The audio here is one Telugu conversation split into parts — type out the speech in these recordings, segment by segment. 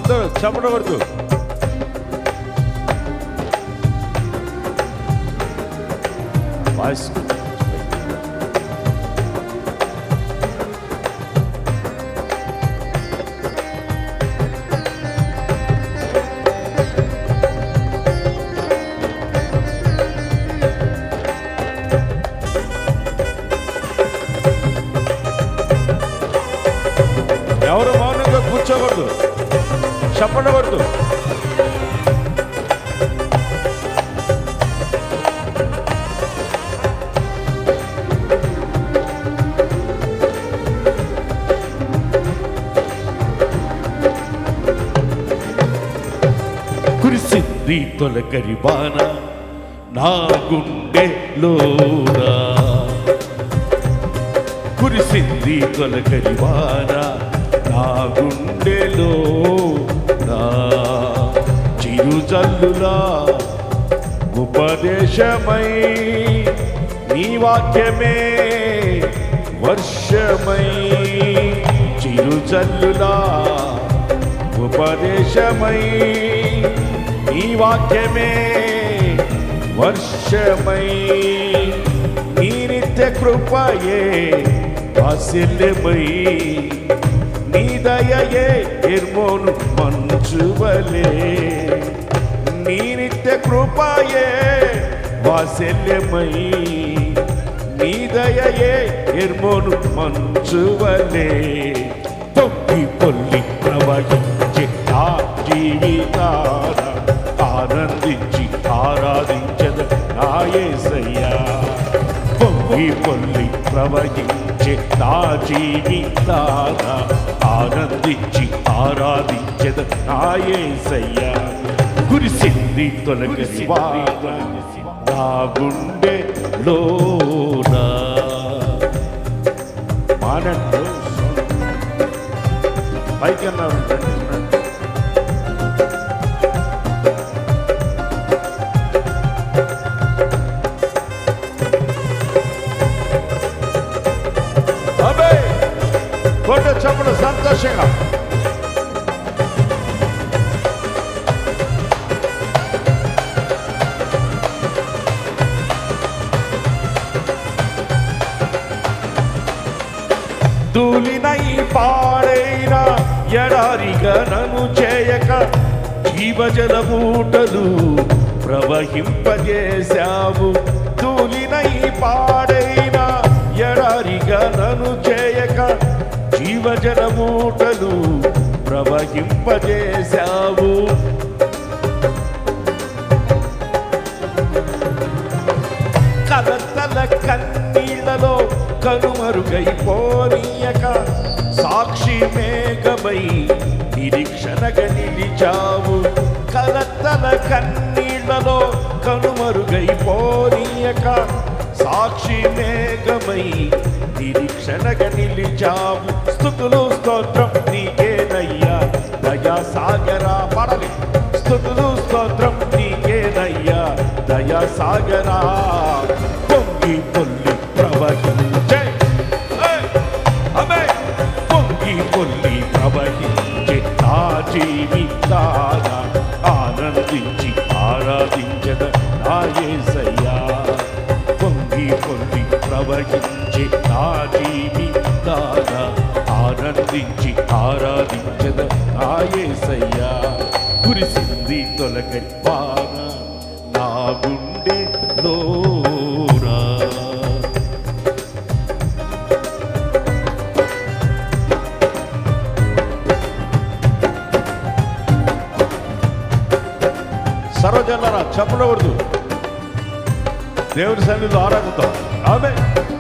అందరూ చప్పట కొడుతూ వాయిస్ ఎవరు మౌనంగా కూర్చోకూడదు చెప్పకూడదు కురిసింది తొలకరి బాణ నా గుండెలోనా కురిసింది తొలకరి వాన నా గుండెలో నా చిరుజల్లులా ఉపదేశమై నీ వాక్యమే వర్షమై చిరుజల్లులా ఉపదేశమై నీ వాక్యమే వర్షమై నీ నిత్య కృపయే వాత్సల్యమై నీ దయయే ఎర్మోను మంచువలే నీ నిత్య కృపయే వాత్సల్యమై నీ దయయే ఎర్మోను మంచువలే పొంగి పొల్లి ప్రవహించే నా జీవితాన ఆనందించి ఆరాధించద నాయసయ్యా పొంగి పొల్లి ప్రవహించే నా జీవితాన ఆనందించి ఆరాధించద నాయసయ్యా కురిసింది తొలగసి వాన నా గుండె లోనా మానండి పైకి అన్నారు అబే కొట్ట చప్పుడు సంతోషంగా ధూళినై పాడైన ఎడారిగా నన్ను చేయక జీవజల మూటలు ప్రవహింపజేశావు ధూళినై పాడైన ఎడారిగా నన్ను చేయక జీవజల మూటలు ప్రవహింపజేశావు కలతల కన్నీళ్లలో కనుమరుగైపోనీయక సాక్షి మేఘమై నిరీక్షణగా నిలిచావు కలతల కన్నీళ్లలో కనుమరుగైపోనీయక సాక్షి మేఘమై నిరీక్షణగా నిలిచావు స్థుతులు స్తోత్రం నీకేనయ్యా దయా సాగరా పడలి స్థుతులు స్తోత్రం నీకేనయ్యా దయా సాగరా పొంగి పొల్లి ప్రవహించే ఏయ్! అమే! పొంగి పొల్లి ప్రవహించే నా జీవితాన ఆనందించి ఆరాధించద నా యేసయ్యా పొంగి పొంగి ప్రవహించే నా జీవితాన ఆనందించి ఆరాధించద నా యేసయ్యా కురిసింది తొలగరి వాన నా గుండె లోరా సర్వజనులరా చెప్పకూడదు దేవుడి సన్నిధిలో ఆరాధిద్దాం ఆమె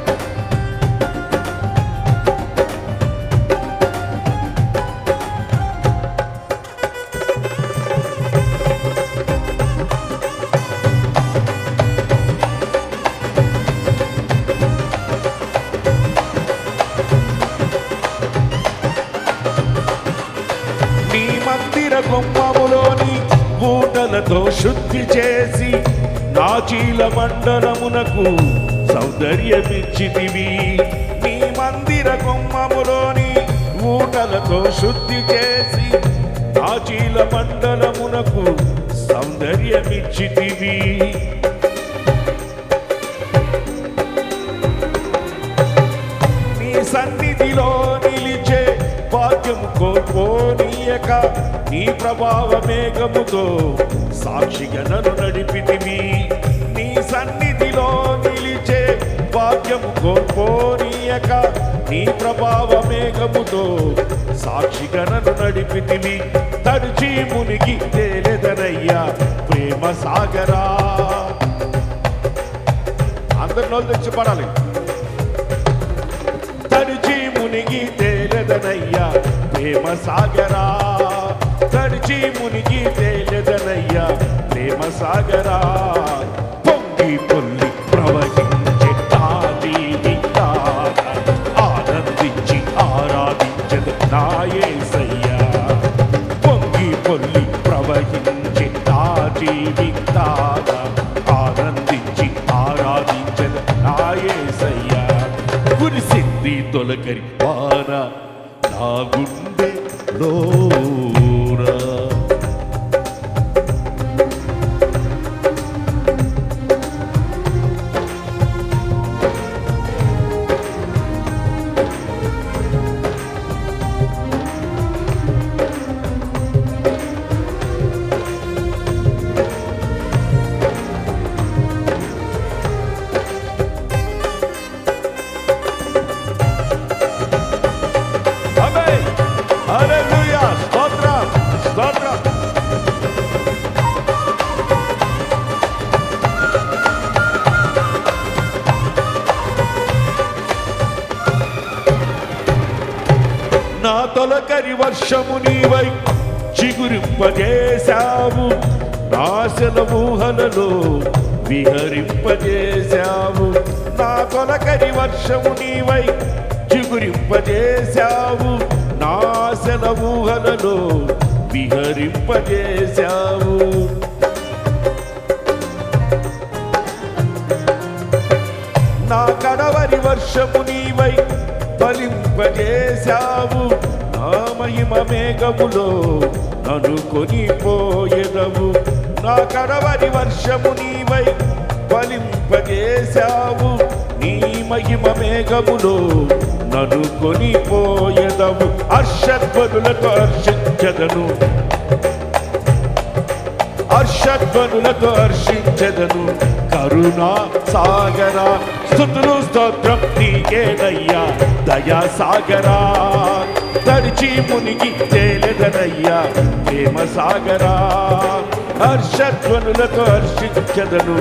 నీ మందిర గుమ్మములోని ఊటలతో శుద్ధి చేసి నా చీల మండలమునకు సౌందర్యమిచ్చితివి నీ మందిర గుమ్మములోని ఊటలతో శుద్ధి చేసి నాచీల మండలమునకు సౌందర్యమిచ్చితివి నీ సన్నిధిలో నిలిచే భాగ్యము కోల్పోనీయక నీ ప్రభావ మేఘముతో సాక్షిగా నన్ను నడిపితివి నీ సన్నిధిలో నిలిచే భాగ్యము కోల్పోనీయక నీ ప్రభావ మేఘముతో సాక్షిగా నన్ను నడిపితివి తడిచి మునిగి తేలెదనయ్యా ప్రేమ సాగరా అందరి నోళ్ళు తెచ్చి పడాలి తడిచి మునిగి తేలెదనయ్యా ప్రేమ సాగరా తడిచి మునిగి తేలెదనయ్యా ప్రేమ సాగరా పొంగి పొల్లి ప్రవహించే తాజీవి తార ఆనందించి ఆరాధించదు నాయసయ్యా పొంగి పొల్లి ప్రవహించే తాజీవి తార ఆనందించి ఆరాధించదు నాయసయ్యా కురిసింది తొలకరి వాన నా గుండె లోరా ఆమేన్ హల్లెలూయా స్తోత్రం స్తోత్రం నా తొలకరి వర్షము నీవై చిగురింపజేశావు నాశన ఊహలలో విహరింపజేశావు నా తొలకరి వర్షము నీవై చిగురింపజేశావు నాశన ఊహలలో విహరింపజేశావు నా కడవరి వర్షము నీవై ఫలింపజేశావు నా మహిమ మేఘములో నన్ను కొనిపోయేదవు నా కడవరి వర్షము నీవై ఫలింపజేశావు నీ మహిమ మేఘములో నన్ను కొనిపోయేదవు హర్షధ్వనులతో హర్షించదను హర్షధ్వనులతో హర్షించదను కరుణా సాగరా స్థుతులు స్తోత్రం నీకేనయ్యా దయా సాగరా తడిచి మునిగి తేలెదనయ్యా ప్రేమ సాగరా హర్షధ్వనులతో హర్షించదను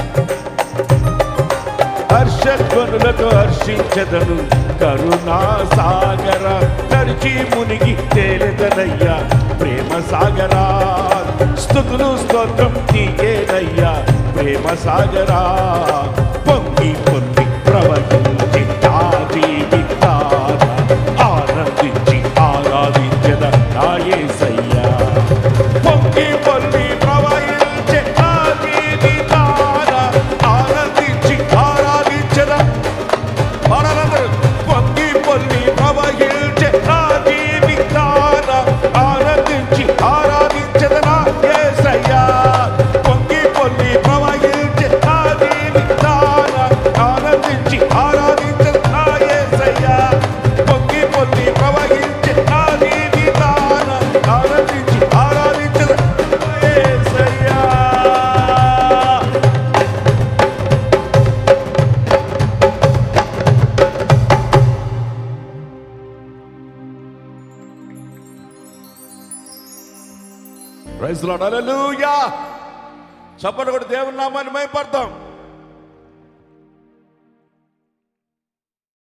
హర్షధ్వనులతో హర్షించదను కరుణా సాగర తడిచి మునిగి తేలెదనయ్యా ప్రేమ సాగరా స్థుతులు స్తోత్రం నీకేనయ్యా ప్రేమ సాగరా పొంగి పొంగి ప్రవహించి తాజీవి తార ఆనందించి ఆరాధించద నాయసయ్యా పొంగి పొంగి ప్రవహించే తాజీవి తార ఆనందించి ఆరాధించద మనందరూ పొంగి పొంగి ప్రవహించే నా జీవితాన ఆనందించి ఆరాధించద నా యేసయ్యా పొంగి పొంగి ప్రవహించే నా జీవితాన ఆనందించి ఆరాధించద నా యేసయ్యా పొంగి పొంగి ప్రవహించే నా జీవితాన ఆనందించి ఆరాధించద నా యేసయ్యా ప్రైజ్ లార్డ్ హల్లెలూయా చప్పటి కూడా దేవుని నామాన్ని మైపడతాం